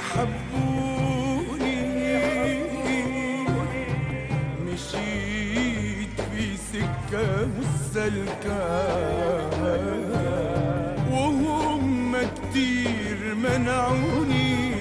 حبوني مشيت في سكة مسلكة وهم كتير منعوني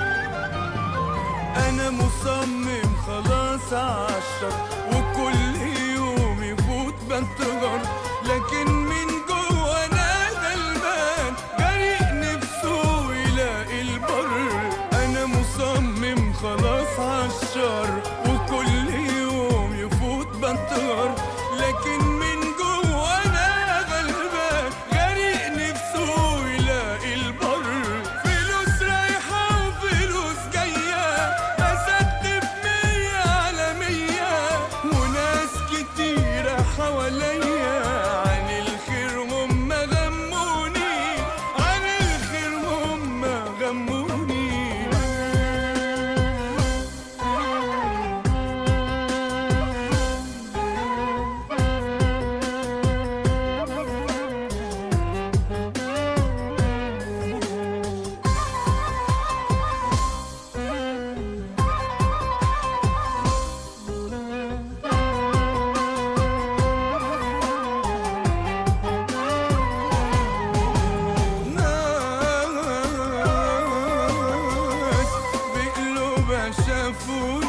أنا مصمم خلاص عالشر وكل يوم يفوت بنتظر لكن من جوا أنا غلبان غريق نفسه يلاقي البر أنا مصمم خلاص عالشر وكل يوم يفوت بنتظر لكن من جوا أنا غلبان غريق نفسه يلاقي البر فلوس رايحة وفلوس جاية أسد بمية على مية وناس كتيرة حواليا عن الخير هم غموني عن الخير هم غموني ناس بقلوبها شافوا